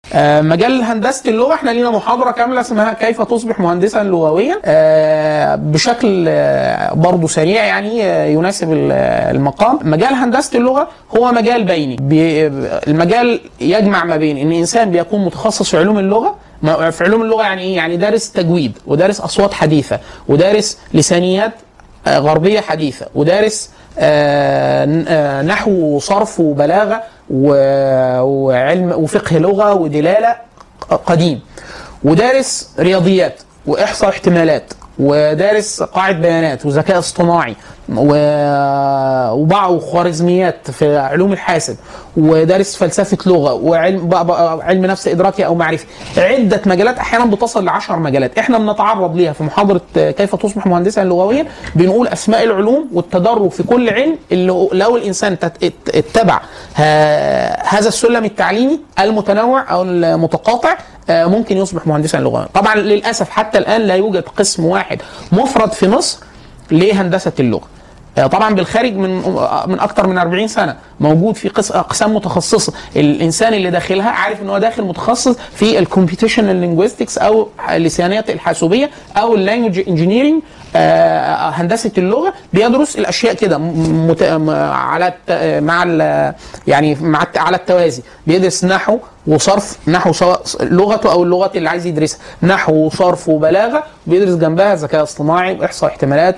آه، مجال هندسه اللغه احنا لينا محاضره كامله اسمها كيف تصبح مهندسا لغويا آه، بشكل آه، برضه سريع يعني آه، يناسب ال- المقام مجال هندسه اللغه هو مجال بيني بي- المجال يجمع ما بين ان انسان بيكون متخصص في علوم اللغه ما- في علوم اللغه يعني ايه يعني دارس تجويد ودارس اصوات حديثه ودارس لسانيات آه، غربيه حديثه ودارس آه، ن- آه، نحو وصرف وبلاغه و- وعلم وفقه لغه ودلاله قديم ودارس رياضيات واحصاء احتمالات ودارس قاعده بيانات وذكاء اصطناعي و- وبعض وخوارزميات في علوم الحاسب ودارس فلسفه لغه وعلم بقى- بقى علم نفس ادراكي او معرفي عده مجالات احيانا بتصل ل 10 مجالات احنا بنتعرض ليها في محاضره كيف تصبح مهندسا لغويا بنقول اسماء العلوم والتدرج في كل علم اللي هو- لو الانسان تت- ات- اتبع ه- هذا السلم التعليمي المتنوع او المتقاطع آه، ممكن يصبح مهندسا لغويا طبعا للاسف حتى الان لا يوجد قسم واحد مفرد في مصر لهندسه اللغه آه، طبعا بالخارج من آه، من اكثر من 40 سنه موجود في قس- اقسام متخصصه الانسان اللي داخلها عارف ان هو داخل متخصص في الكمبيوتيشنال لينجويستكس او اللسانيات الحاسوبيه او اللانجوج انجينيرنج هندسه اللغه بيدرس الاشياء كده م- مت- م- على الت- مع ال- يعني مع الت- على التوازي بيدرس نحو وصرف نحو سواء لغته او اللغه اللي عايز يدرسها نحو وصرف وبلاغه بيدرس جنبها ذكاء اصطناعي واحصاء احتمالات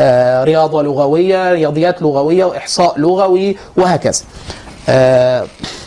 ورياضه لغويه رياضيات لغويه واحصاء لغوي وهكذا آه،